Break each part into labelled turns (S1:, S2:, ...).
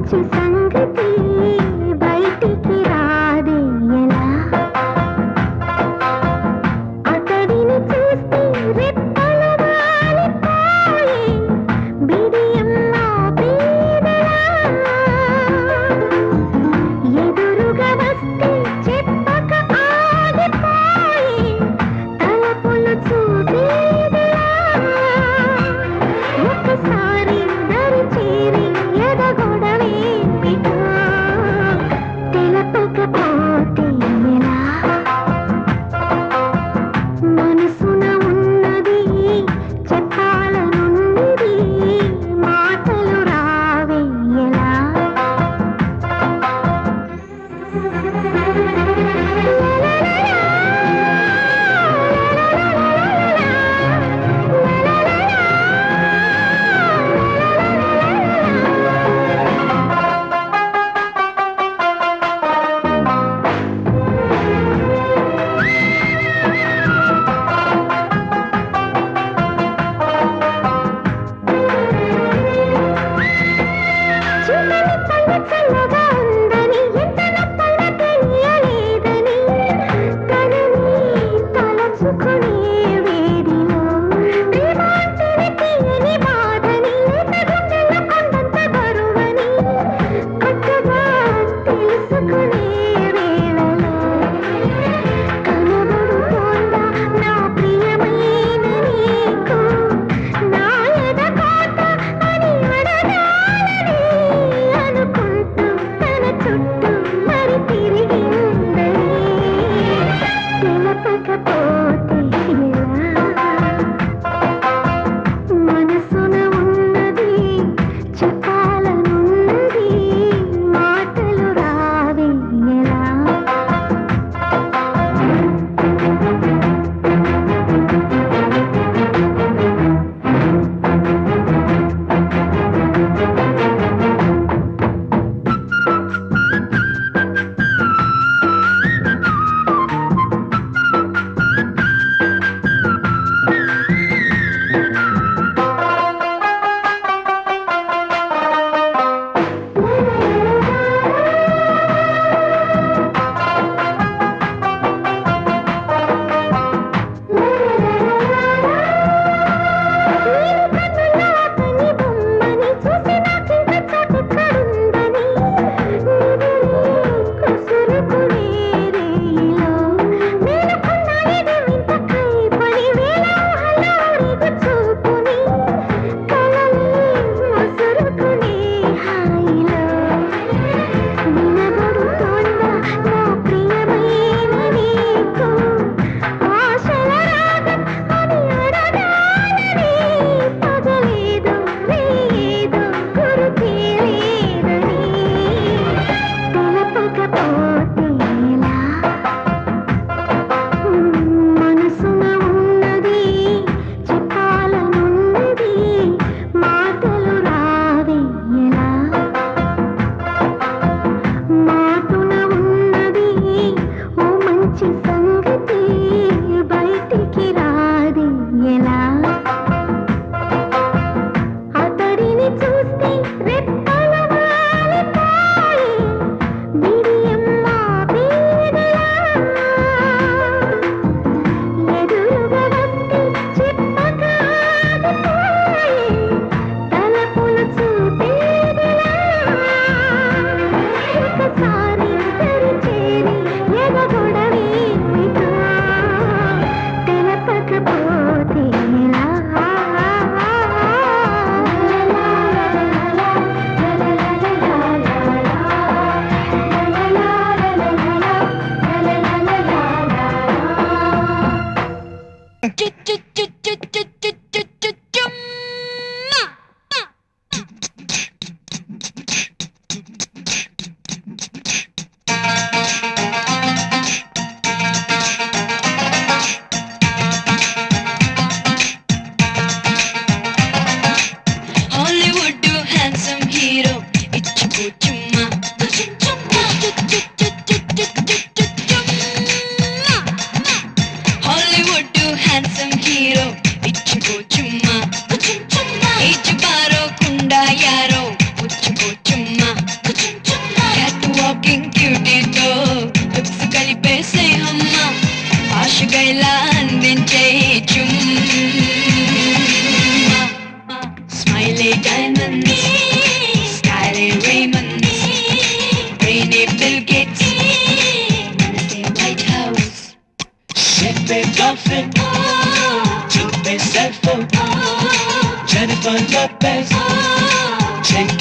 S1: పిచ్చి సంగతి బయటికి రాదే ఎలా అతడిని చూస్తే రెప్పలు వాలిపోయి బిడియం ఆపేదెలా? ఎదురుగా వస్తే చెప్పక ఆగిపోయి తలపులు చూపేదెలా? ఒకసారి దరి చేరి ఎదగొడవే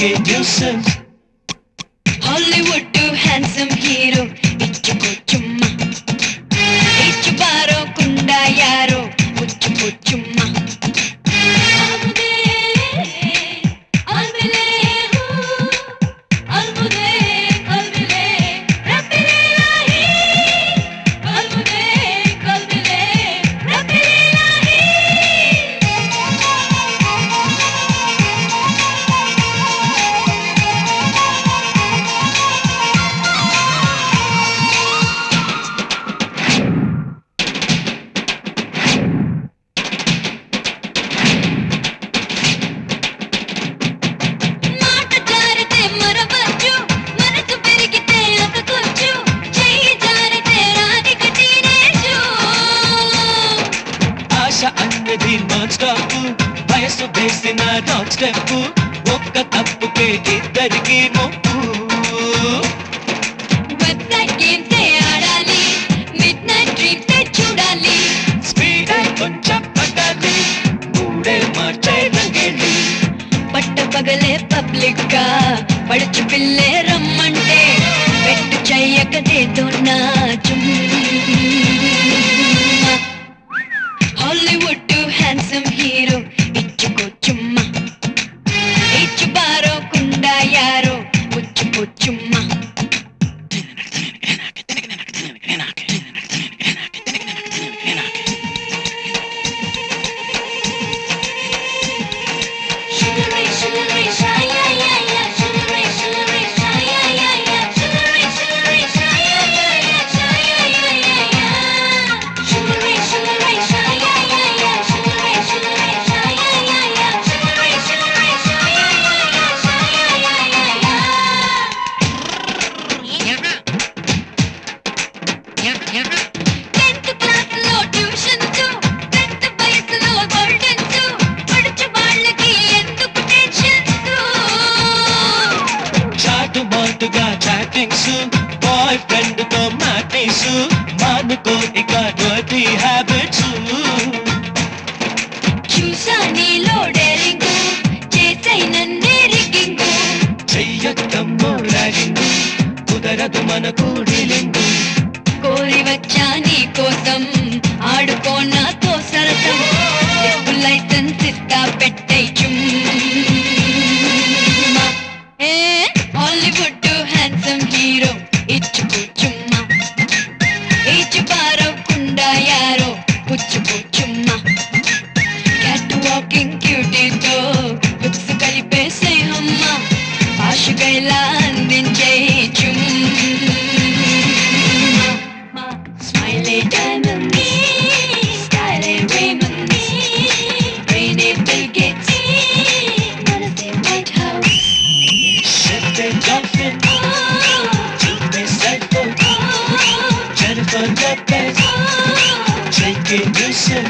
S2: చెక్కే న్యూసెన్స్
S3: హాలీవుడ్ హ్యాండ్సమ్ హీరో ఇచ్చుకో చుమ్మా ఇచ్చు బారో కుండా యారో పుచ్చుకో చుమ్మా అల్ముదే అల్మిలే హూ అల్ముదే అల్మిలే రబ్బిలే లాహి అల్ముదే అల్మిలే రబ్బిలే లాహి మాట జారితే మరవచ్చు మనసు పెరిగితే అతకొచ్చు చెయ్యి జారితే రాధిక టీనేజు
S2: ఆశ అన్నది నాన్ స్టాప్ వయసు వేసిన నాన్ స్టెప్ ఒక్క తప్పుకే ఇద్దరికి ముప్పు
S3: వెబ్సైట్ గేమ్సే ఆడాలి మిడ్ నైట్ డ్రీమ్సే చూడాలి
S2: స్పీడ్ కొంచెం పట్టాలి మూడే మార్చే రంగేలి
S3: పట్ట పగలే పబ్లిక్ గా పడుచు పిల్లే రమ్మంటే పెట్టు చెయ్యకదేదో నా హాలీవుడ్ హ్యాండ్సమ్ హీరో ఇచ్చుకో చుమ్మా ఇచ్చు బారో కుండా యారో పుచ్చుకో చుమ్మా Sugary, sugary, shy, yeah, yeah, yeah. Sugary, sugary, shy, yeah, yeah, yeah. Sugary, sugary, shy, yeah, yeah, yeah. Shy, yeah, yeah, yeah, yeah. Sugary, sugary, shy, yeah, yeah, yeah. Sugary, sugary, shy, yeah, yeah, yeah. Sugary, sugary, shy, yeah, yeah, yeah. Shy, yeah, yeah, yeah, yeah. Tenth class లో tuitions tenth వయసులో burdens పడుచు వాళ్ళకి ఎందుకు tensions
S2: చాటు మాటుగా chattings boy friend తో మ్యాటింగ్స్ మానుకో ఇక dirty habits
S3: చూసా నీలో డేరింగ్ చేసై నన్నే రిగ్గింగ్
S2: చెయ్యొద్దమ్మో ర్యాగింగ్ కుదరదు మనకు డీలింగ్
S3: కోరి వచ్చా నీ కోసం ఆడుకో నాతో సరసం లిప్పు లైసెన్స్ ఇస్తా పెట్టై చుమ్మా ఏ హాలీవుడ్ హ్యాండ్సమ్ హీరో ఇచ్చుకో చుమ్మా ఇచ్చు పారవకుండా యారో పుచ్చుకో చుమ్మా క్యాట్ వాకింగ్ క్యూటీతో లుక్స్ కలిపేసే అమ్మ ఆశగైలా అందించే చుమ్మా స్మైలే డైమండ్ స్టైలే రేమండ్ బ్రెయినే బిల్ గేట్స్ మనసే White House
S2: Shipping dolphin, Jimmy Psycho, Jennifer Lopez, J.K. Wilson.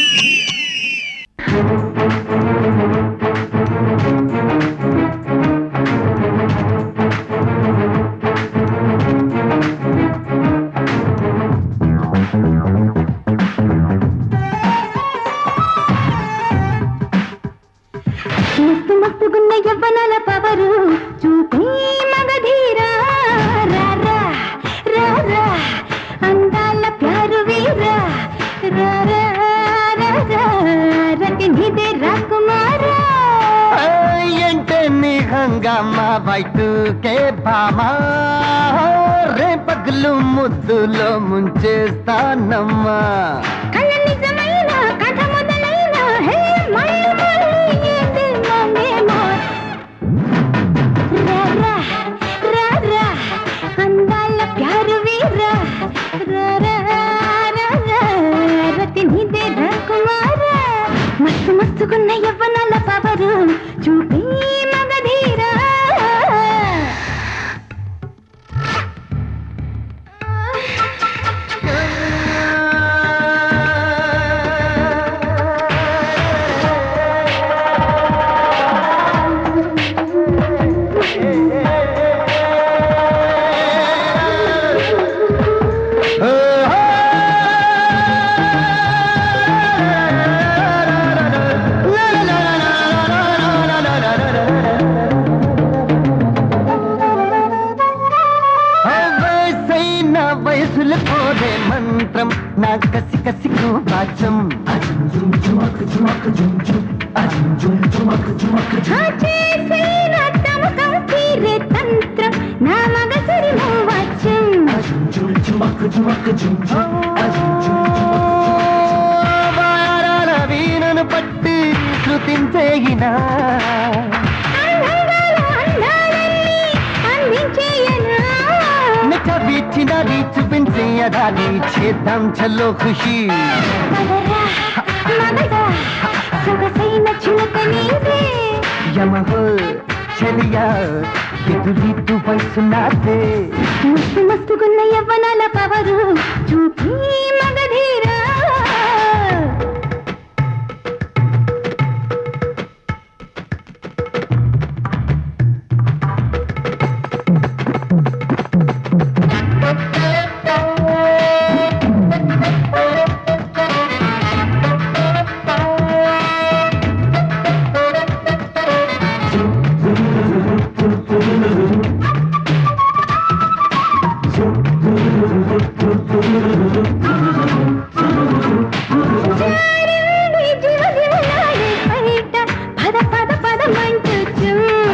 S1: మస్తు మస్తుగున్న యవ్వనాల పవరు చూపే మగధీరా రా రా రా రా అందాల ప్యారు వీరా రా రా రా రా రతి నిదే రాకుమారా
S4: ఏంటే నీ హంగామా బయటకే భామా రే పగులు ముద్దులో ముంచేస్తానమ్మా
S1: కళ్ళ నిజమైన కథ మొదలైన హే మళ్ళీ మళ్ళీ ఏంటి మమ్మేమో రా రా రా రా అందాల ప్యారు వీరా రా రా రా రా రతి నిదే రాకుమారా మస్తు మస్తుకున్న యవ్వనాల పవరు చూపే మగధీరా
S4: మంత్రం నా కసి కసికు వాచం
S1: ఆ చేసిన తమకం తీరే తంత్రం నా మగసిరి మూవచ్చం
S4: వారాల వీణను పట్టి శృతించేయినా
S1: అందంగాల అందాలన్నీ అందించేయనా
S4: నిచ్చబిచ్చినది చూపించేయదాన్ని చేద్దాం చల్లో ఖుషి
S1: మగరా మగడా సొగసైన చిలక నీదే
S4: యమహో చలియా ఎదురీతు వయసు నాదే
S1: మస్తు మస్తుగున్న యవ్వనాల పవరు చూపి మగధీరా జారింది జీవ జీవనాడే బయట పద పద పదమంటూ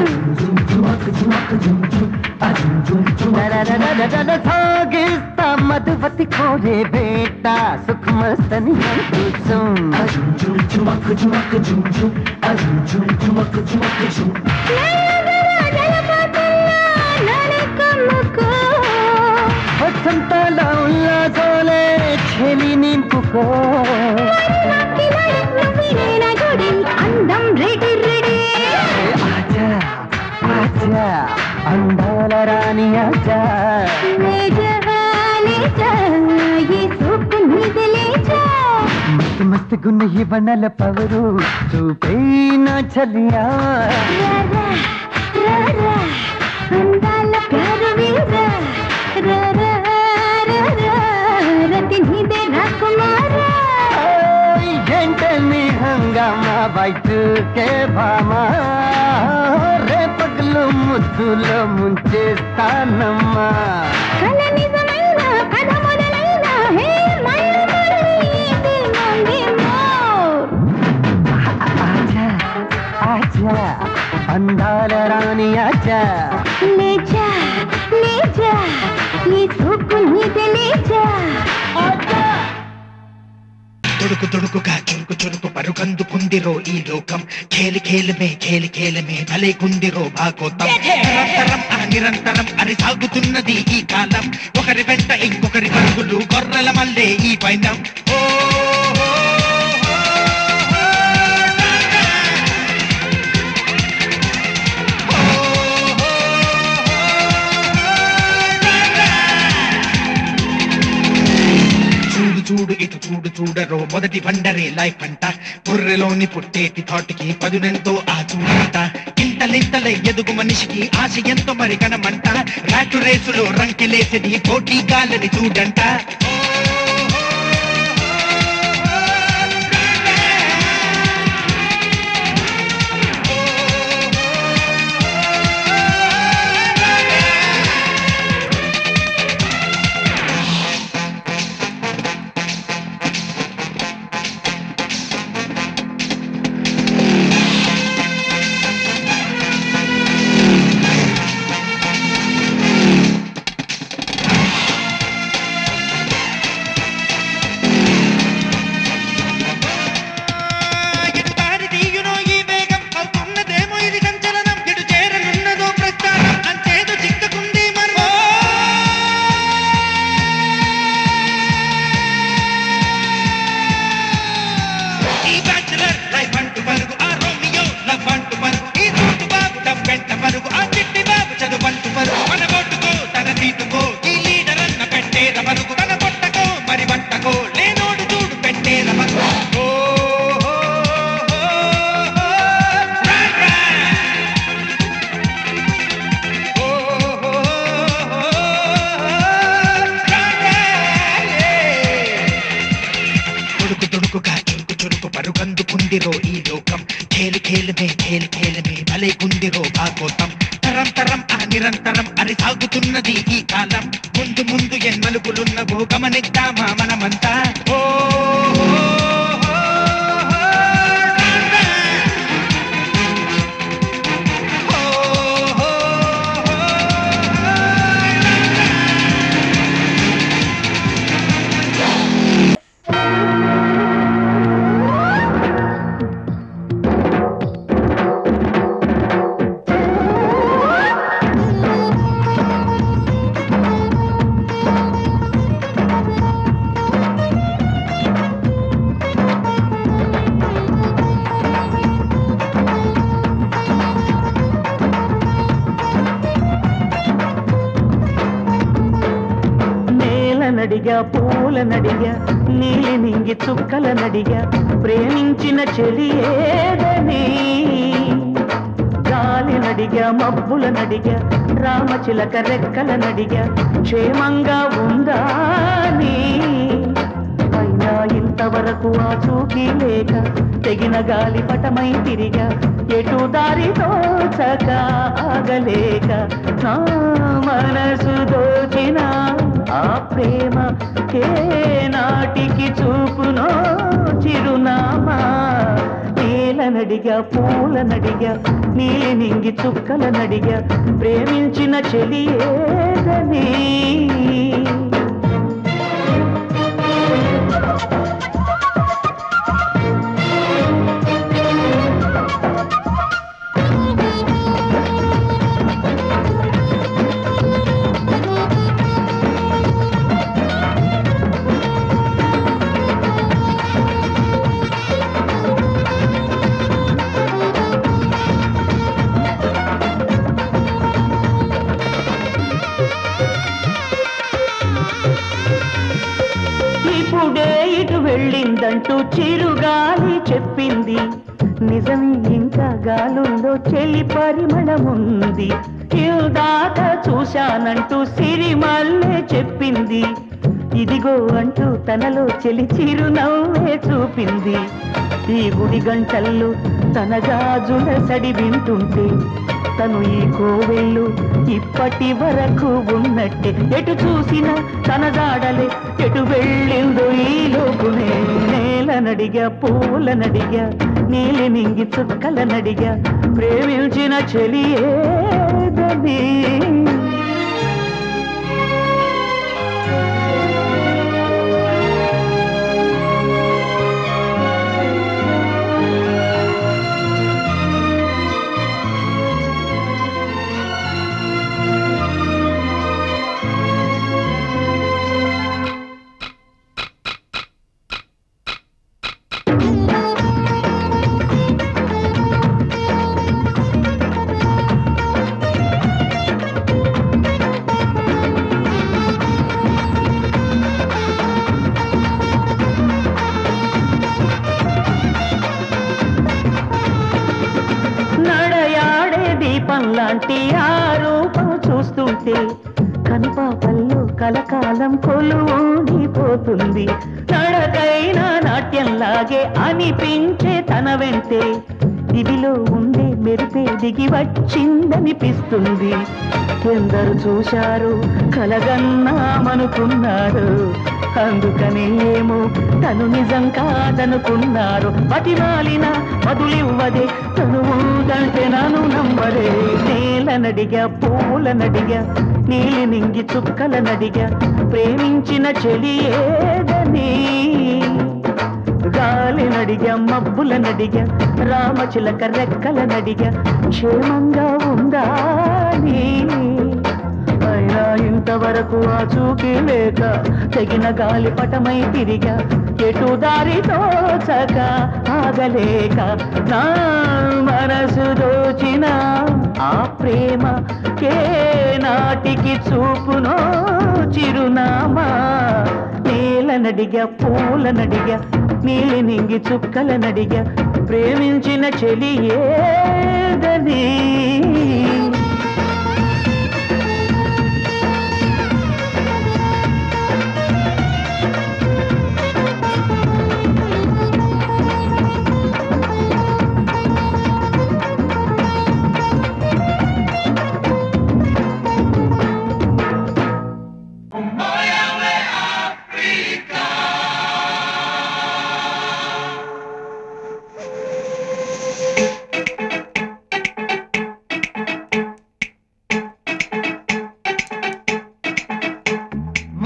S4: దరదరదరద సాగిస్తా మధువతి కోరే బేట సుఖమస్తని కూర్చం వసంతాల ఉల్లాసోలే చెలి నింపుకో
S1: అందం రెడీ రెడీ
S4: ఆజా ఆజా అందాల రాణి ఆజా
S1: లేజా లేజా ఈ సూపు నీది లేజా
S4: మస్తు మస్తు గున్న ఇవనల పవరు చూపైనా చలియా
S1: రారా రారా అందాల ప్యారు వీరా రారా రారా రతి నీదే రాకుమారా
S4: ఓయ్, ఏంటని హంగామా బయటకే భామా రే పగలు ముద్దులో ముంచేస్తానమ్మా
S1: కల నిజమైన కథ మొదలైన హే మళ్ళీ మళ్ళీ ఇది మంది మోర్
S4: ఆజా ఆజా అందాల రాణి ఆజా
S1: లేజా లేజా ఈ సూపు నీదే లేజా
S2: తొడుకు తొడుకుగా చురుకు చురుకు పరుకందుకుందిరో ఈ లోకం ఖేలి ఖేలమే ఖేలి ఖేలమే భలే గుందిరో భాగోతం నిరంతరం ఆ నిరంతరం అని సాగుతున్నది ఈ కాలం ఒకరి వెంట ఇంకొకరి పరుగులు గొర్రెల మల్లే ఈ పైనం ఓ ఓ, ఓ, ఓ, చూడు చూడు ఇటు చూడు చూడరో మొదటి వండరే లైఫ్ అంట బుర్రెలోని పుట్టేటి థాట్కి పదునెంతో ఆ చూడంట ఇంతలింతలై ఎదుగు మనిషికి ఆశ ఎంతో మరి కనమంట రాటు రేసులో రంకెలేసేది పోటీ గాలని చూడంట నిరంతరం ఆ నిరంతరం అని సాగుతున్నది ఈ కాలం ముందు ముందు ఎన్మలుపులున్నవో గమనిద్దామా మనమంతా ఓ ఓ, ఓ, ఓ, ఓ,
S5: నేల నడిగా పూల నడిగా నీలి నింగి చుక్కల నడిగా ప్రేమించిన చెలి ఏదని గాలి నడిగా మబ్బుల నడిగా రామచిలక రెక్కల నడిగా క్షేమంగా ఉందా నీ అయినా ఇంతవరకు ఆ చూకి లేక తెగిన గాలి పటమై తిరిగా ఎటు దారి తోచక ఆగలేక నా మనసు దోచిన ఆ ప్రేమ ఏ నాటికి చూపునో చిరునామా నేల నడిగా పూల నడిగా నీలి నింగి చుక్కల నడిగా ప్రేమించిన చెలి ఏదని ఇప్పుడే ఇటు వెళ్ళిందంటూ చిరుగాలి చెప్పింది నిజమే ఇంకా గాలుల్లో చెల్లి పరిమళముంది ఇందాక చూశానంటూ సిరిమల్లే చెప్పింది ఇదిగో అంటూ తనలో చెలి చిరునవ్వే చూపింది ఈ గుడి గంటల్లో తన గాజుల సడి వింటుంటే తను ఈ కోవెళ్ళు ఇప్పటి వరకు ఉన్నట్టే ఎటు చూసినా తన జాడలే ఎటు వెళ్ళిందో ఈ లోపునే నేల నడిగా పూల నడిగా నీలి నింగి చుక్కల నడిగా ప్రేమించిన చెలి ఏదని నడయాడే దీపం లాంటి ఆ రూపం చూస్తుంటే కనుపాపల్లో కలకాలం కొలువుండిపోతుంది నడకైన నాట్యంలాగే అనిపించే తన వెంటే దివిలో ఉండే మెరిపే దిగి వచ్చిందనిపిస్తుంది ఎందరు చూశారు కలగన్నామనుకున్నారు అందుకని ఏమో తను నిజం కాదనుకున్నారు పతిమాలిన మధులివ్వదే తను ఉందంటే నన్ను నమ్మరే నేల నడిగా పూల నడిగా నీలి నింగి చుక్కల నడిగా ప్రేమించిన చెలి ఏదని గాలి నడిగా మబ్బుల నడిగా రామచిలక రెక్కల నడిగా క్షేమంగా ఉందా నీ అయినా ఇంతవరకు ఆ చూకి లేక తెగిన గాలి పటమై తిరిగా ఎటు దారి తోచక ఆగలేక నా మనసు దోచిన ఆ ప్రేమ కే నాటికి చూపునో చిరునామా నేల నడిగా పూల నడిగా నీలి నింగి చుక్కల నడిగా ప్రేమించిన చెలి ఏదని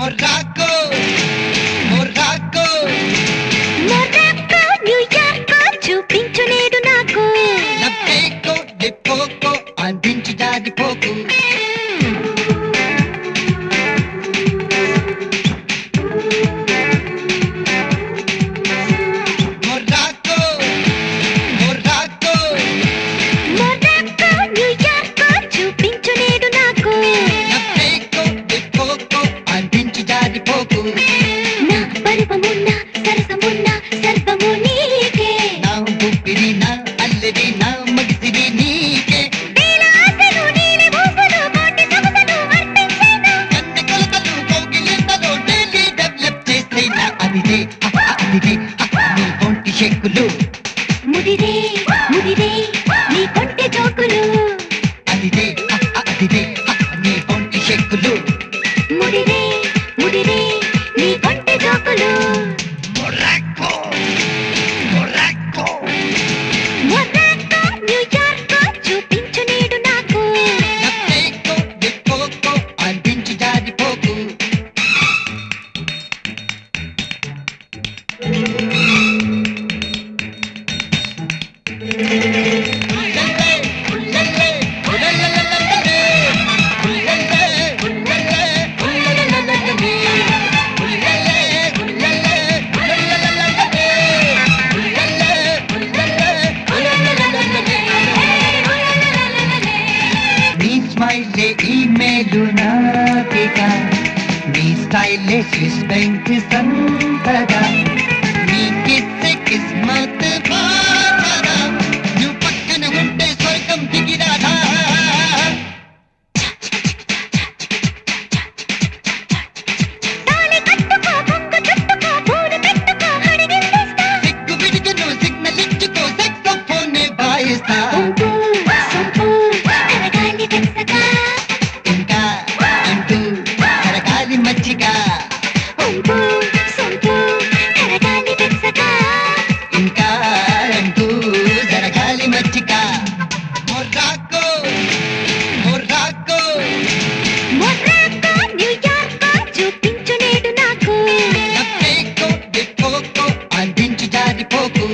S2: మొర్రాకో మొర్రాకో
S1: మొరాక్కో న్యూయార్కో చూపించు నేడు నాకు
S2: లబ్బేకో లిప్పోకో అందించి జారిపోకు మొర్రాకో మొర్రాకో
S1: మొరాక్కో న్యూయార్కో చూపించు నేడు నాకు
S2: లబ్బేకో లిప్పోకో అందించి జారిపోకు
S1: నా పరువమున్న సరసమున్న సర్వము నీకే
S2: నా ఊపిరి నా అల్లరి నా మగిసిరి నీకే
S1: వేల ఆశలు నీలి ఊసులు కోటి సొగసులు వర్తించేను
S2: కన్నె కొలతలు కౌగిలింతలో డైలీ డెవలప్ చేస్తేనా అదిదే అహ, అదిదే అహ, నీ ఒంటి శంకులు
S1: ముదిరే ముదిరే నీ కొంటె జోకులు
S2: అదిదే అహ, అదిదే అహ, నీ ఒంటి శంకులు
S1: ముదిరే ముదిరే నీ కొంటె జోకులు
S2: మొరాకో మొరాకో
S1: మొరాక్కో న్యూయార్కో చూపించు నేడు నాకు
S2: లబ్బేకో లిప్పోకో అందించి జారిపోకు ఉల్లల్లే, ఉల్లల్లే, ఉల్లల్లల్లల్లల్లే. ఉల్లల్లే, ఉల్లల్లే, ఉల్లల్లల్లల్లల్లే. ఉల్లల్లే, ఉల్లల్లే, ఉల్లల్లల్లల్లల్లే. ఉల్లల్లే, ఉల్లల్లే, ఉల్లల్లల్లల్లల్లే. నీ స్మైలే ఈమెయిల్ నాకిగా నీ స్టైలే స్విస్ బ్యాంక్ సంతగా నీ కిస్ కిస్మత్ బాధగా నువ్వు పక్కన ఉంటే స్వర్గం దిగిరాదా
S1: తాళి కట్టుకో కొంగు చుట్టుకో పూలు పెట్టుకో అడిగిందిస్తా
S2: సిగ్గు విడిచును సిగ్నల్ ఇచ్చుకో సెక్స్ ఫోన్ బాయిస్తా
S1: సొంపు సొంపు కరగాలి వెచ్చగా
S2: ఇంకా అంటూ కరగాలి మచ్చిగా
S1: సొంపు సొంపు కరగాలి వెచ్చగా
S2: ఇంకా అంటూ జరగాలి మచ్చిగా మొర్రాకో మొర్రాకో
S1: మొరాక్కో న్యూయార్కో చూపించు నేడు నాకు
S2: లబ్బేకో దిక్కోకో అందించి జారిపోకు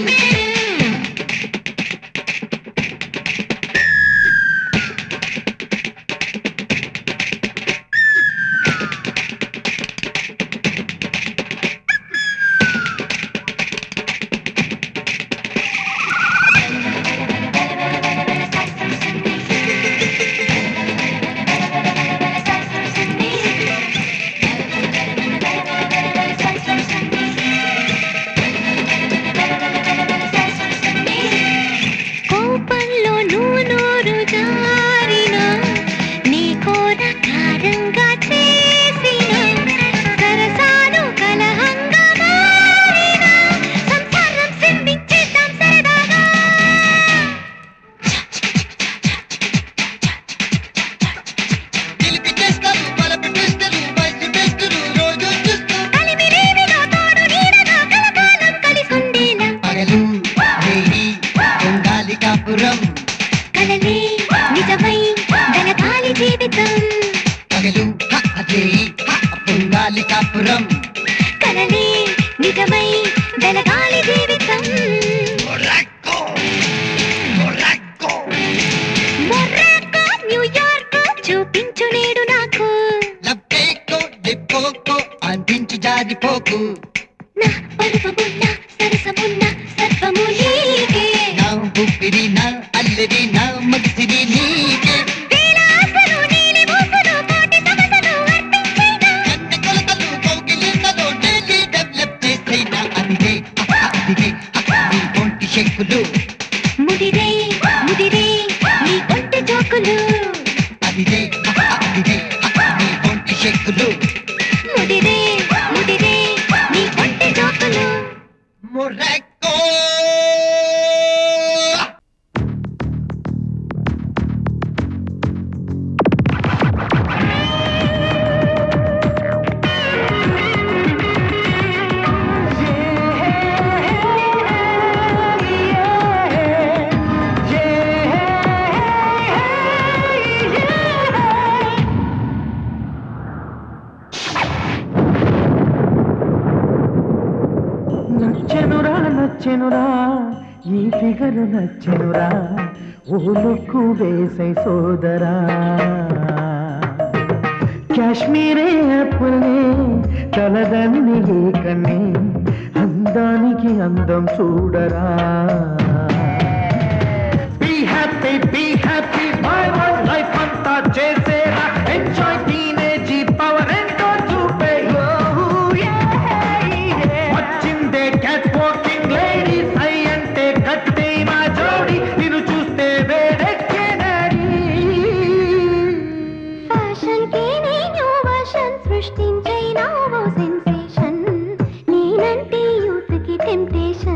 S1: కోపంలో నూనూరు జారిన నీ కోర కారంగా చేసిన సరసాలు కలహంగా మారిన సంసారం సిందించేద్దాం సరదాగా
S2: నిలిపి చేస్తారు బలపి టెస్టరు వయసు టెస్టరు రోజు చూస్తూ
S1: కలిమిలేమిగా తోడు నీడగా కలకాలం కలిసుండేలా
S2: పగలు రేయి ఉండాలి కాపురం
S1: కలలే నిజమై వెలగాలి జీవితం
S2: పగలు హ, రేయి హ, ఉండాలి కాపురం
S1: కలలే నిజమై వెలగాలి జీవితం
S2: మొరాకో మొరాకో
S1: మొర్రాకో న్యూయార్కో చూపించు నేడు నాకు
S2: లబ్బేకో దిక్కోకో అందించి జారిపోకు
S1: నా పరువమున్న సరసమున్న సర్వము నీకే
S2: నా ఊపిరి నా అల్లరి నా మగిసిరి నీకే
S1: వేల ఆశలు నీలి ఊసులు కోటి సొగసులు వర్తించేనా
S2: కన్నె కొలతలు కౌగిలింతలో డైలీ డెవలప్ చేస్తేనా అదిదే అహ, అదిదే అహ, నీ ఒంటి శంకులు
S1: ముదిరే ముదిరే నీ కొంటె జోకులు
S2: అదిదే అహ, అదిదే అహ, నీ ఒంటి శంకులు
S1: ముదిరే ముదిరే
S5: ఫిగరు నచ్చెనురా ఓ లుక్కు వేసై సోదరా కాశ్మీరే అప్పులే తలదన్ని కన్నీ అందానికి అందం చూడరా be happy be happy my one life అంతా చేసేరా ఎంజాయ్ టీనేజీ పవర్ ఎంతో చూపే వచ్చిందే క్యాట్ వాకింగ్ లేడీస్ ఐ అంటే కట్టే మా జోడి నిన్ను చూస్తే వేడెక్కేనడి
S1: ఫ్యాషన్ కి నేను వర్షన్ సృష్టించైనా ఓ సెన్సేషన్ నేనంటే యూత్ కి టెంప్టేషన్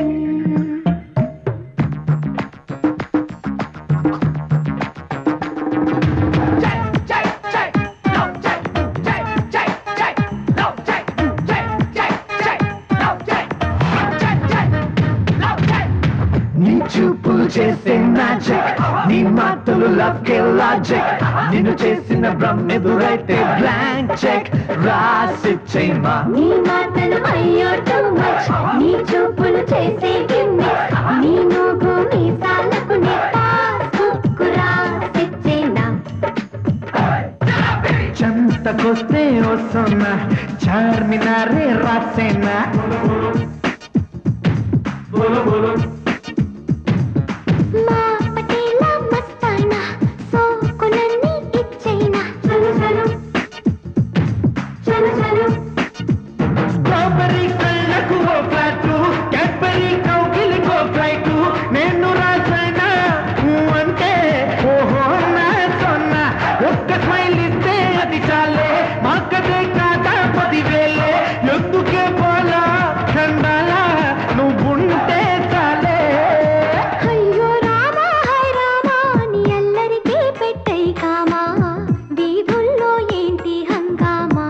S5: నీ చూపులు చేసే మ్యాజిక్ నీ మాటలు లవ్ కే లాజిక్ నిన్ను చేసిన బ్రహ్మెదురైతే బ్లాంక్ చెక్ రాసిచ్చేమా
S1: నీ మాటలు అయ్యో టూ మచ్ నీ చూపులు చేసే గిమ్మిక్ నీ నోగు నీ సాలకు నీ పాస్బుక్ రాసిచ్చేనా
S5: చెంతకొస్తే వస్తున్నా చార్మినారే రాసేనా
S1: మా పటేల మస్తానా సోకులన్నీ ఇచ్చేనా చలు చలు చలు చలు
S5: స్ట్రాబెర్రీ కళ్ళకు ఓ ఫ్లాట్ క్యాడ్బెర్రీ కౌగిలికి ఓ ఫ్లైట్ నేను రాసానా నువ్వు అంటే ఓహో నా సొన్న ఒక్క స్మైల్ ఇస్తే అది చాలే మాకదే కాదా పదివేలే ఎందుకే పోలా చందాలా నువ్వుంటే చాలే
S1: అయ్యో రామా హై రామా నీ అల్లరికి పెట్టై కామా వీధుల్లో ఏంటి హంగామా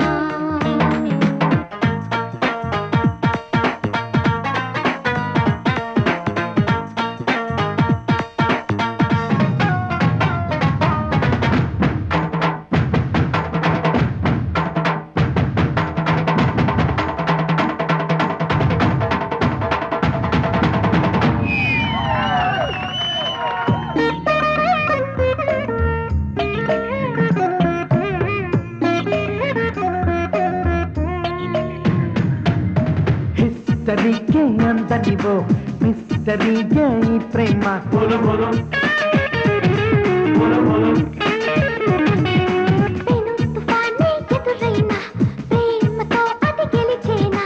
S5: హిస్టరీకే అంతనివో మిస్టరీకే ఈ ప్రేమ బోలో బోలో బోలో బోలో
S1: పెను తుఫానే ఎదురైనా ప్రేమతో అది గెలిచేనా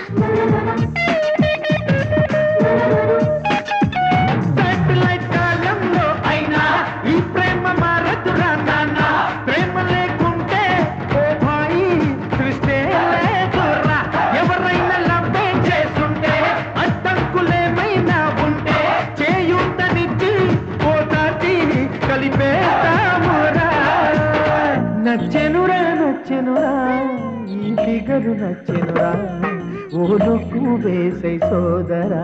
S5: సాటిలైట్ కాలంలో అయినా ఈ ప్రేమ మారదురా నాన్న ప్రేమ లేకుంటే ఓ భాయి సృష్టి లేదురా ఎవరైనా లవ్వే చేస్తుంటే అడ్డంకులేమైనా ఉంటే చేయుండనిచ్చి ఓ దాటి కలిపేస్తామురా నచ్చెనురా నచ్చెనురా ఈ ఫిగరు నచ్చెనురా ఓ లుక్కు వేసై సోదరా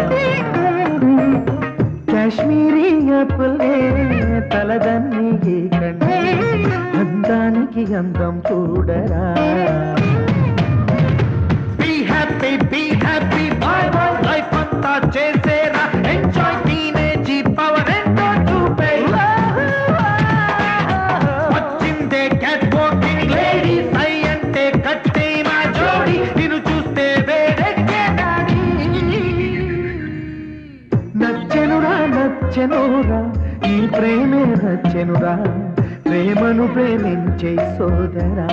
S5: కాశ్మీరీ అప్పులే తలదన్ని కండి అందానికి అందం చూడరా be happy be happy bye bye life అంతా చేసేరా ఎంజాయ్ టీనేజీ పవర్ ఎంతో చూపే వచ్చిందే క్యాట్ వాకింగ్ లేడీస్ ఐ అంటే కట్టే మా జోడి నిన్ను చూస్తే వేడెక్కేదాడి నచ్చెనురా నచ్చెనురా ఈ ప్రేమే నచ్చెనురా ప్రేమను ప్రేమించే సోదరా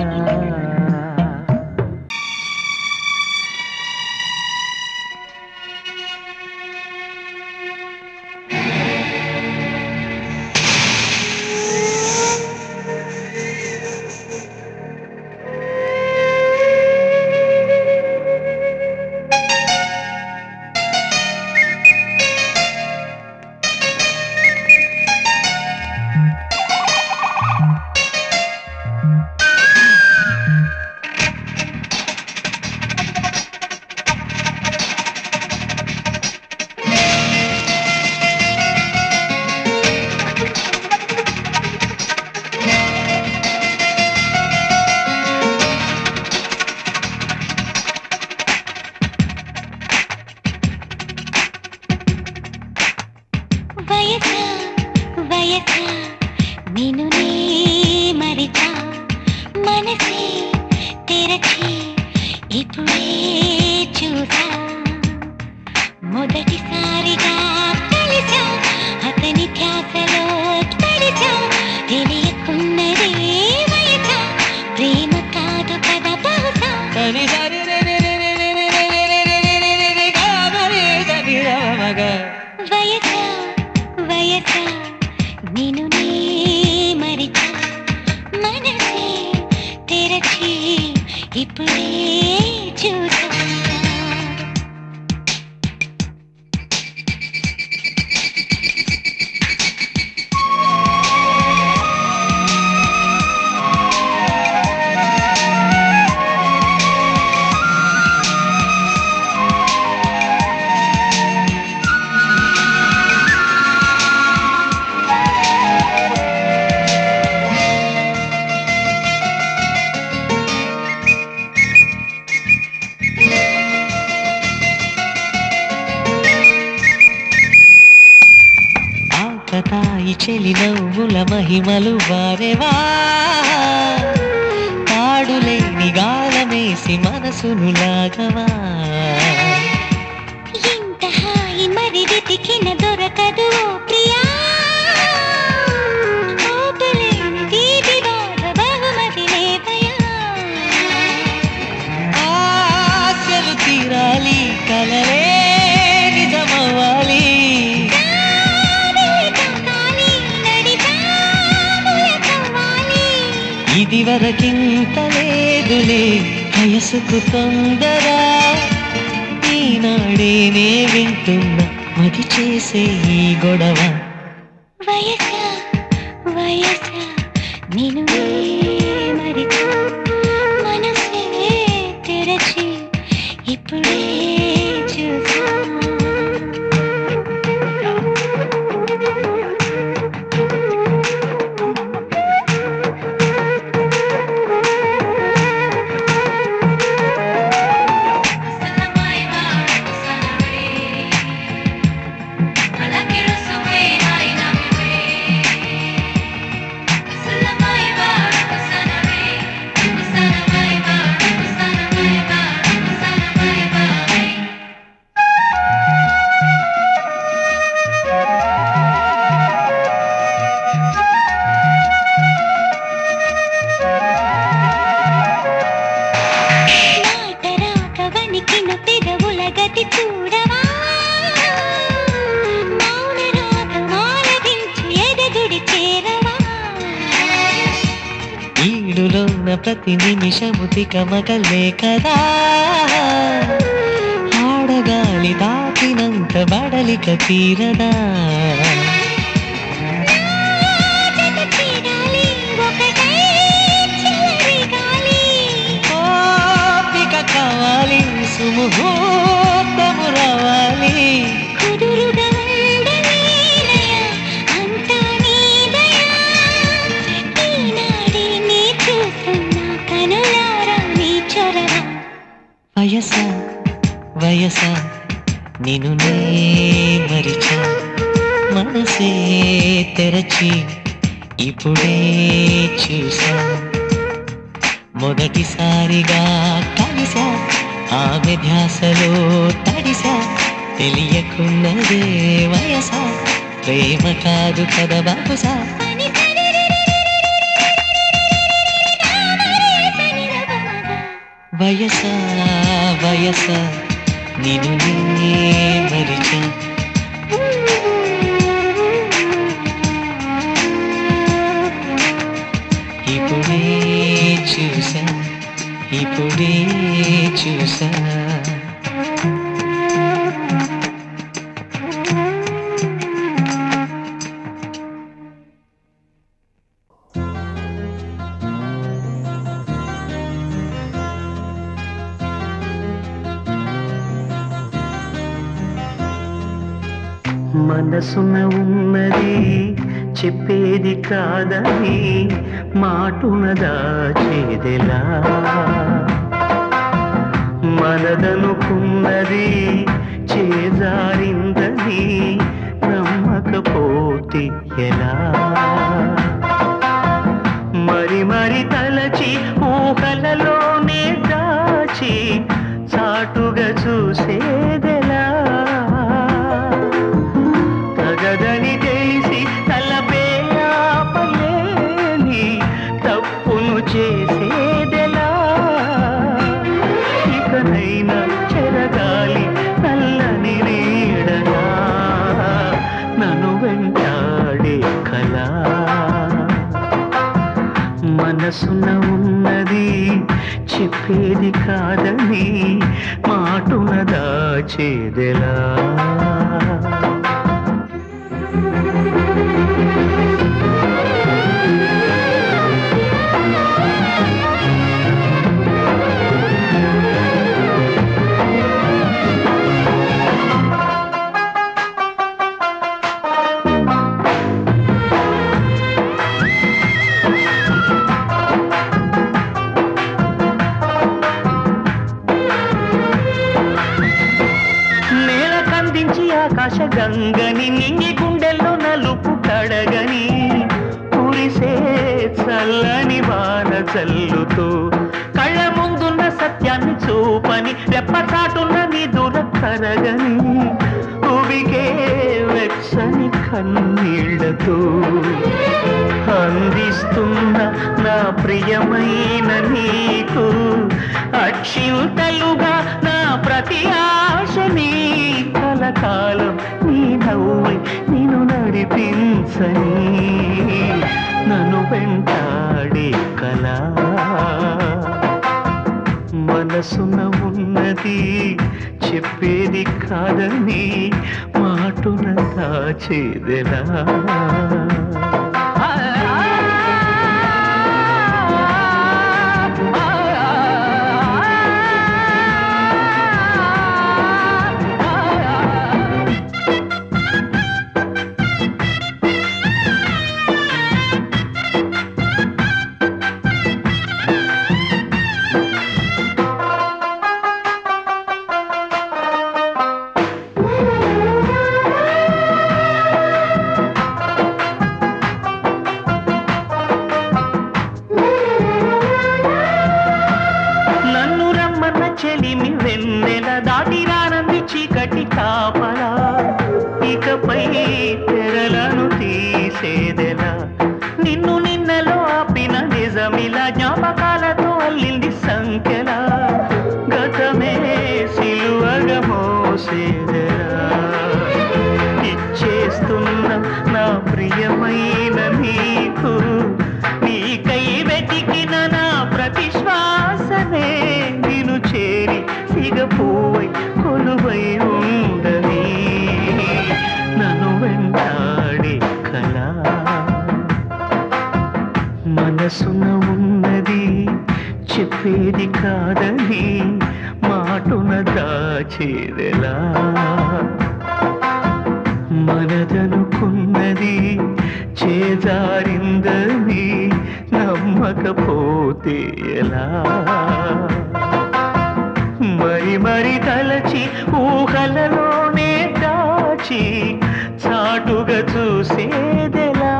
S3: మరిచా మనసే తెరచి ఇప్పుడే చూసా మొదటిసారిగా కలిసా అతని ధ్యాసలో తడిచా తెలియకున్నదే వయసా ప్రేమ కాదు కదా బహుశా
S6: సరి సరి రే రే రే రే రే రే రే రే రే రే రే రే రే గా మరి సరి ర మగ
S3: వయస వయస నేను నీ మరిచా మనసే తెరచి ఇప్పుడే చూసా
S6: ఆకతాయి చెలి నవ్వుల మహిమలు వారెవా తాడులేని గాలమేసి మనసును లాగవా
S3: ఇంత హాయి మరి వెతికిన దొరకదు ఓ ప్రియా ఆపలేని దీది బాధ బహుమతి లేవయా
S6: ఆశలు తీరాలి కలలే నిజమవ్వాలి
S3: కావలి కాకాలి నడిచాముల కవ్వాలి
S6: ఇది వరకింత లేదులే వయసుకు తొందర ఈనాడే నే వింటున్నా మది చేసే ఈ గొడవ
S3: వయస వయస నేను మరిచా మనసే తెరచి ఇప్పుడే చూసా మాట రాక వణికిన పెదవుల గతి చూడవా మౌన రాగమాలపించు ఎదగుడి చేరవా
S6: ఈడులోన ప్రతి నిమిషము తికమకలే కదా ఆడగాలి దాటినంత బడలిక తీరదా
S3: జత చేరాలి ఒకటై చెలరేగాలి
S6: ఓపిక కావాలి సుముహూర్తము రావాలి
S3: కుదురుగా ఉండలేనయా అంతా నీదయా ఈనాడే నీ చూస్తున్నా కనులారా నీ చొరవ
S6: వయస వయస నిన్ను నే మరిచా మనసే తెరచి ఇప్పుడే చూసా మొదటిసారిగా కలిసా ఆమె ధ్యాసలో తడిసా తెలియకున్నదే వయస ప్రేమ కాదు కదా బాబుసా
S3: పని సరి సని రబమగా
S6: వయస వయస నిన్ను నే మరిచా ఇప్పుడే చూసా ఇప్పుడే చూసా
S4: మనసున ఉన్నది చెప్పేది కాదని మాటున దాచేదెలా మనదనుకున్నది చేజారిందని నమ్మకపోతే ఎలా మరి మరి మరి తలచి ఊహలలోనే దాచి చాటుగా చూసేదెలా తగదని తెలిసి తలపే ఆపలేని తప్పును చేసేదెలా ఇకనైనా చెరగాలి నల్లని నీడగా నన్ను వెంటాడే కళ మనసున ఉన్నది చెప్పేది కాదని మాటున దాచేదెలా నేల కందించి ఆకాశ గంగని నింగి గుండెల్లో నలుపు కడగని కురిసే చల్లని వాన చల్లుతూ కళ్ళ ముందున్న సత్యాన్ని చూపని రెప్పచాటున్న నీ దూర కరగని ఉబికే వెచ్చని కన్నీళ్లతో అందిస్తున్న నా ప్రియమైన నీకు అక్షింతలుగా నా ప్రతి ఆశని కలకాలం నీ నవ్వై నేను నడిపించని నన్ను వెంటాడే కళ మనసున ఉన్నది చెప్పేది కాదని మాటున దాచేదెలా నన్ను రమ్మన్న చెలిమి వెన్నెల దాటి రానంది చీకటి కాపలా ఇకపై తెరలను తీసేదెలా నిన్ను నిన్నలో ఆపిన నిజమిలా జ్ఞాపకాలతో అల్లింది సంఖ్యలా గతమే సిలువగా మోసేదెలా ఇచ్చేస్తున్న నా ప్రియమైన నీకు నీకై వెతికిన నా ప్రతి శ్వాసనే నిన్ను చేరి సిగపోవై కొలువై ఉండని నన్ను వెంటాడే కళ మనసున ఉన్నది చెప్పేది కాదని మాటున దాచేదెలా మనదనుకున్నది చేజారిందని నమ్మకపోతే ఎలా మరి మరి తలచి ఊహలలోనే దాచి చాటుగా చూసేదెలా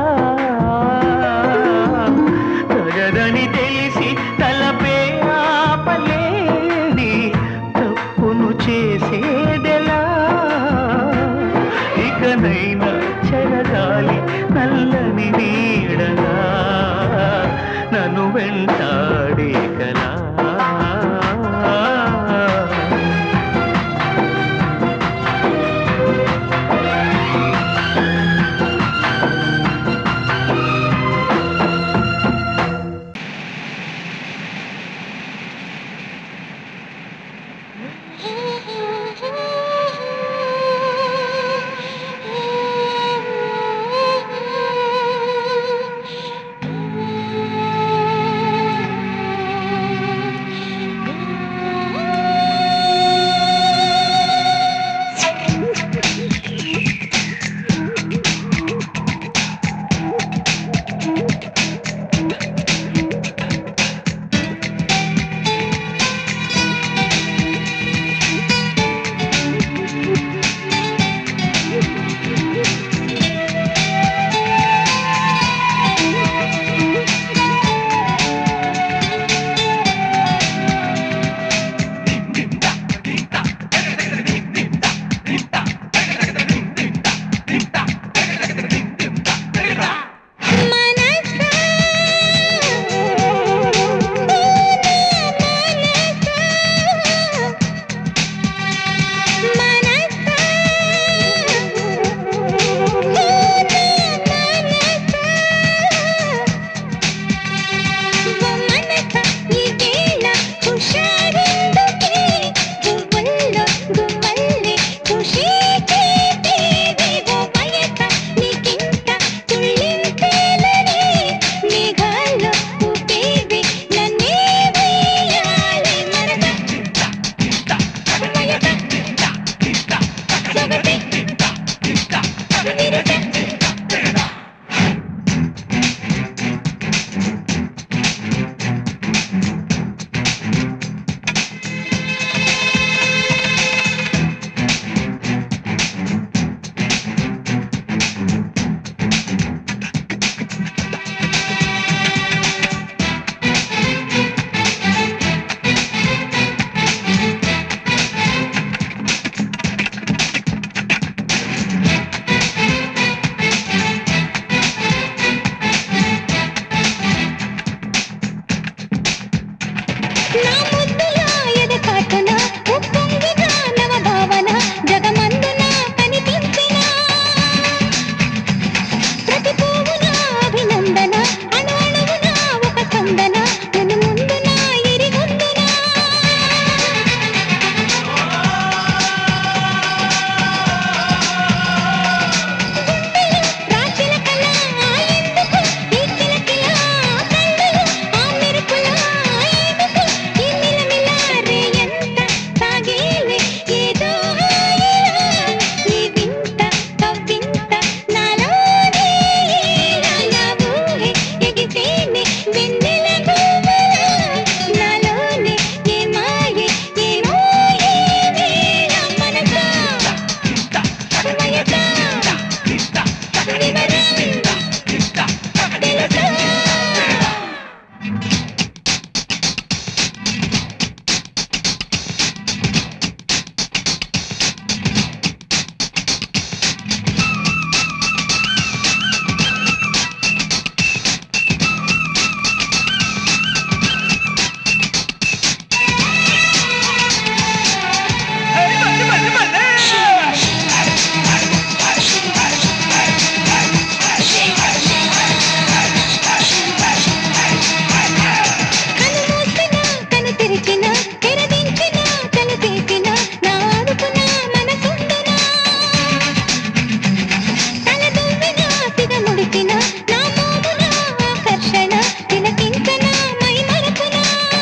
S4: తగదని తెలిసి తలపే ఆపలేని తప్పును చేసేదెలా ఇకనైనా చెరగాలి నల్లని నీడగా నన్ను వెంటాడే కలా
S3: Thank you.
S1: నా ముద్దుల ఎద కాటున ఉప్పొంగిన నవ భావన జగమందున కనిపించిన ప్రతి పువ్వున అభినందన అణు అణువున ఒక స్పందన నన్ను ముందున ఎరిగొందున రాచిన కళ ఎందుకు ఈ కిలకిల కళ్ళలు ఆ మెరుపుల ఎందుకు ఈ మిలమిల రే ఎంత సాగేలే ఏదో హాయిలా ఈ వింత కవ్వింత నాలోనే నా ఊహే ఎగిసేనే వెన్నెల గోవల నాలోనే ఏ మాయే ఏమో ఈ వేళ మనసా వయసా కను మూసిన కను తెరిచిన తెరదించిన కను తీసిన నా ఆడుకున్న మనసుండున తల దువ్విన సిగ ముడిచిన నా మోమున ఆకర్షణ తిలకించన మై మరపున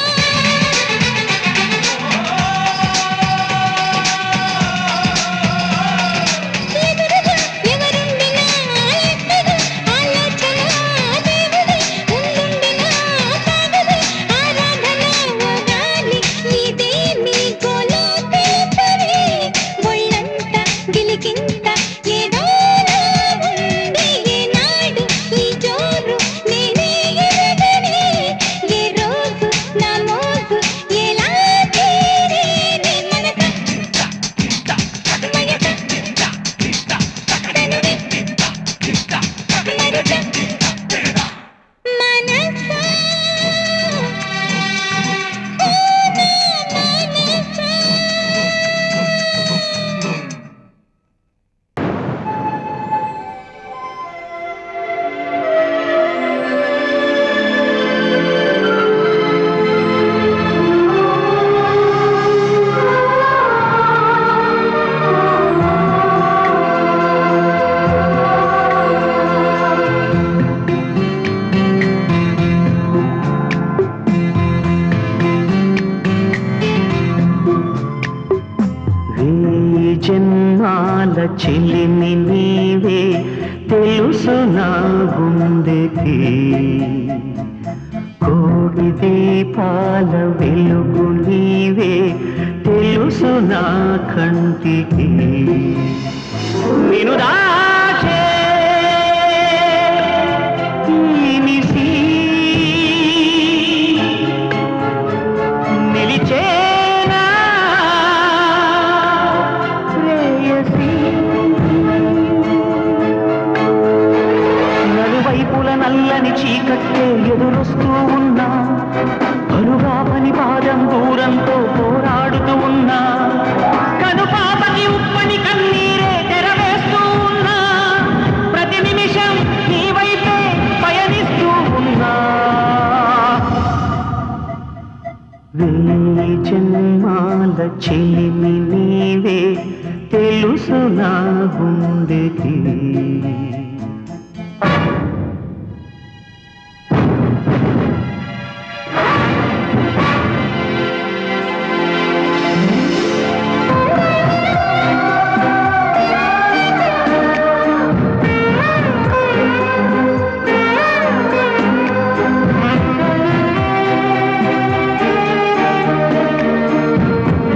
S1: ఎదురుగా ఎవరుండినా ఎత్తదు ఆలోచన దేవుడి ముందుండినా సాగదు ఆరాధన ఓగాలి ఇదేమి గోలో తెలుపవే ఒళ్ళంతా గిలికింత ఏదోలా ఉంది ఏనాడు ఈ జోరు నేనే ఎరగనే ఏ రోజు నా మోజు ఎలా తీరేనే మనస వయస తనువే మరుస మనసా
S4: వేయి జన్మాల చెలిమి నీవే తెలుసు నా గుండెకి కోడి దీపాల వెలుగు నీవే తెలుసు నా కంటికి నిను దాచే ఈ నిశి నిలిచేనా ప్రేయసి నలువైపుల నల్లని చీకట్టే ఎదురొస్తూ ఉన్నా పరుగా పని పాదం దూరంతో పోరాడుతూ ఉన్నా కను పాపకి ఉప్పని కన్నీరే తెరవేస్తూ ఉన్నా ప్రతి నిమిషం నీ వైపే పయనిస్తూ ఉన్నా వేయి జన్మాల చెలిమి నీవే తెలుసు నా గుండెకి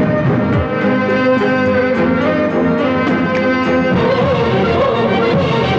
S1: ఆ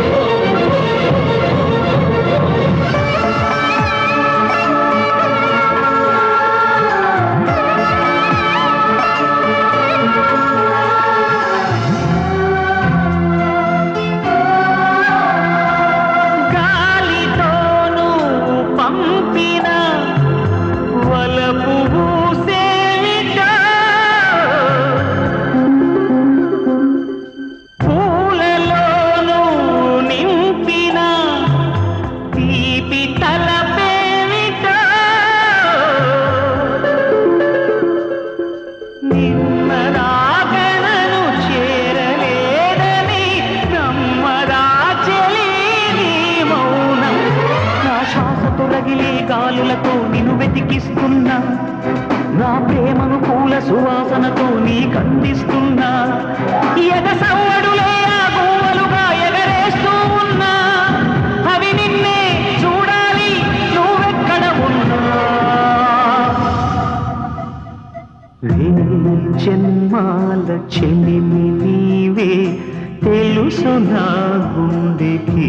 S4: వనమాలులతో నిన్ను వెతికిస్తున్నా నా ప్రేమను పూల సువాసనతో నీకందిస్తున్నా ఎగ సవ్వడులే ఆ గువ్వలుగా ఎగరేస్తూ ఉన్నా అవి నిన్నే చూడాలి నువ్వెక్కడ ఉన్నా వేయి జన్మాల చెలిమి నీవే తెలుసు నా గుండెకి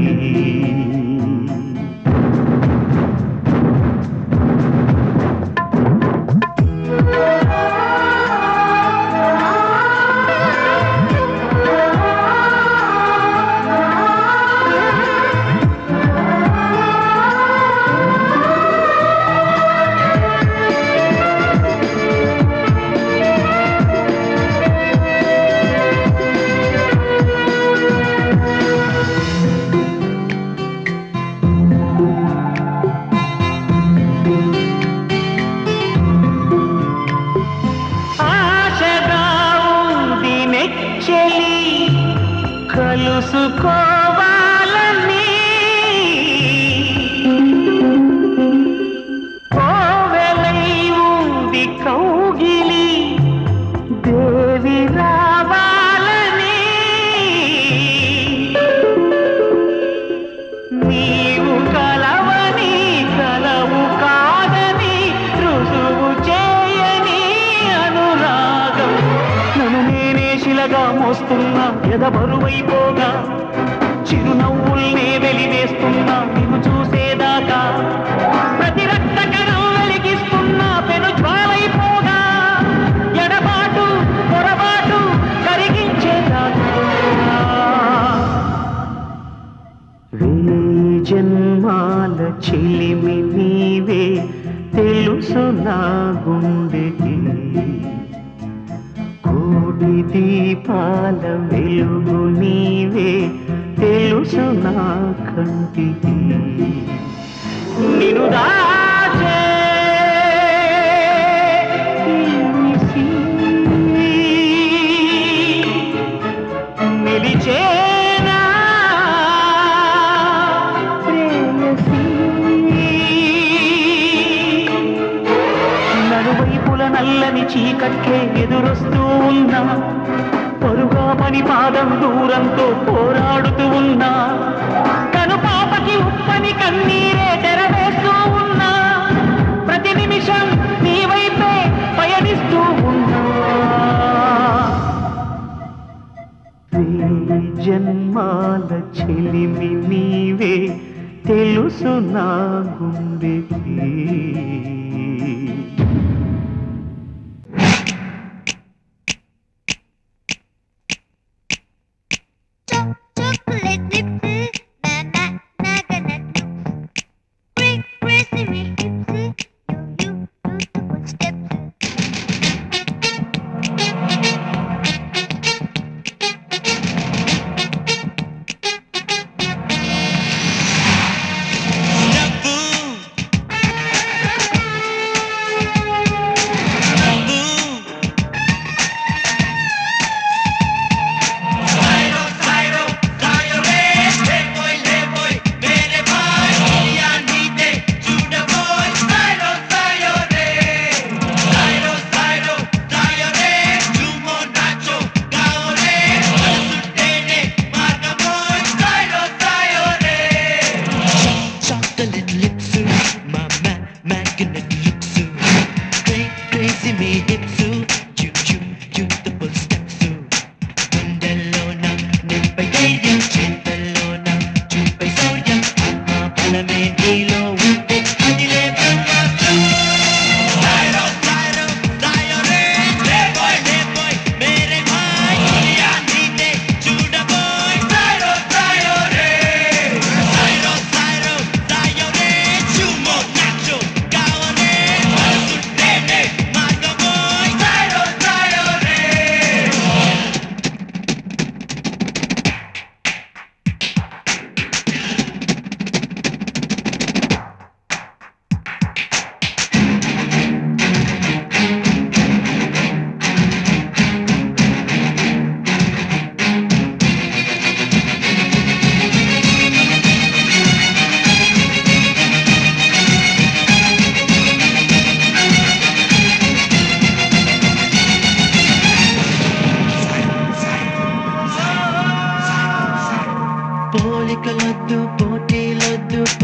S4: ఆశగా ఉంది నెచ్చలి కలుసుకోవాలని కోవెలై ఉంది కౌగిలి దేవి రావాలని నీవు కలవని కలవు కాదని రుజువు చేయని అనురాగం నన్ను నేనే శిలగా మోస్తున్నా ఎద బరువైపోగా చిరునవ్వుల్నే వెలివేస్తున్నా నిన్ను చూసేదాకా ప్రతి రక్త కణం వెలిగిస్తున్నా పెను జ్వాలైపోగా ఎడబాటు పొరబాటు కరిగించేదాకా వేయి జన్మాల చిలిమి నీవే తెలుసు నా గుండెకి కోటి దీపాల వెలుగు నీవే తెలుసు నా కంటికి నిను దాచే నిలిసి నిలిచేనా ప్రేయసీ నలువైపుల నల్లని చీకట్లే ఎదురొస్తూ ఉన్నా పరుగా పని పాదం దూరంతో పోరాడుతూ ఉన్నా కను పాపకి ఉప్పని కన్నీరే తెరవేస్తూ ఉన్నా ప్రతి నిమిషం నీ వైపే పయనిస్తూ ఉన్నా వేయి జన్మాల చెలిమి నీవే తెలుసు నా గుండెకి
S3: Chocolate lips, na na na gonna do. Quick, crazy me hips, you you beautiful steps.
S6: డబ్బు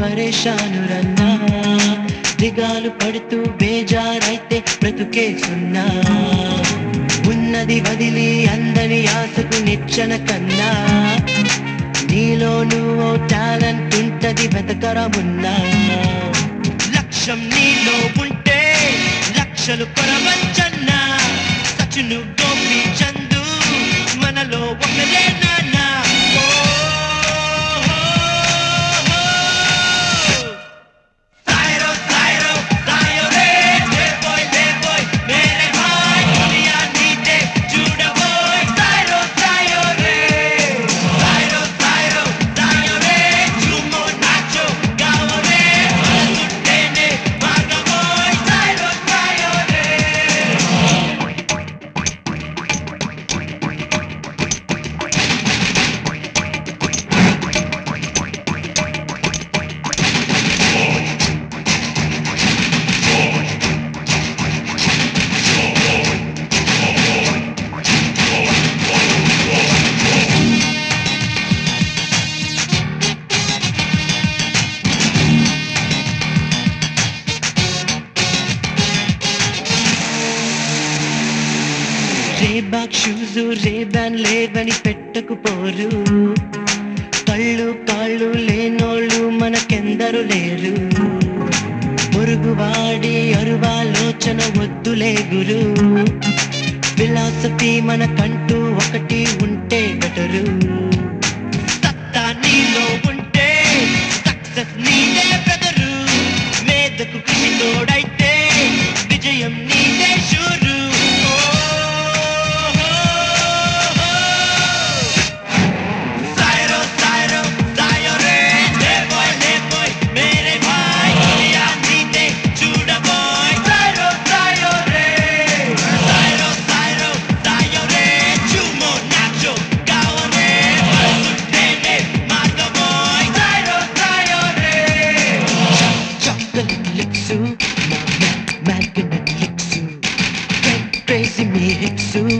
S7: పరేషాను రన్నా దిగాలు పడుతూ బేజారైతే బ్రతుకే సున్నా ఉన్నది వదిలి అందని ఆశకు నిచ్చన కన్నా నీలో నువ్వు టాలెంట్ ఉంటది వెతకరమున్నా లక్ష్యం నీలో ఉంటే లక్షలు కొరవచ్చన్నా సచును గోపి చందు మనలో ఒకరే నాన్న ఓ, ఓ, ఓ. సాయరో సాయరో సాయో రే లే బోయ్ లే బోయ్ మేరే భాయ్ దునియా నీతే చూడబోయ్ సాయరో సాయో రే సాయరో సాయరో సాయో రే ఝూమో నాచో గావో రే మనసుంటేనే మాగబోయ్ సాయరో సాయో రే రేబాక్ షూస్ రేబాన్ లేవని పెట్టకుపోరు కళ్ళు కాళ్ళు లేనోళ్ళు మనకెందరు లేరు పొరుగువాడి అరువాలోచన వద్దులే గురు ఫిలాసఫీ మనకంటూ ఒకటి ఉంటే బెటరు సత్తా నీలో ఉంటే సక్సెస్ నీదే బ్రదరు మేధకు కృషి తోడైతే విజయం నీదే షూరు ఓ, ఓ, ఓ. సాయరో సాయరో సాయో రే లే బోయ్ లే బోయ్ మేరే భాయ్ దునియా నీతే చూడబోయ్ సాయరో సాయో రే సాయరో సాయరో సాయో రే ఝూమో నాచో గావో రే మనసుంటేనే మార్గబోయ్ సాయరో సాయో రే చాక్లెట్ లిక్సు నా మ్యాగ్నెట్ లిక్సు క్రేజీ మీ హిక్సు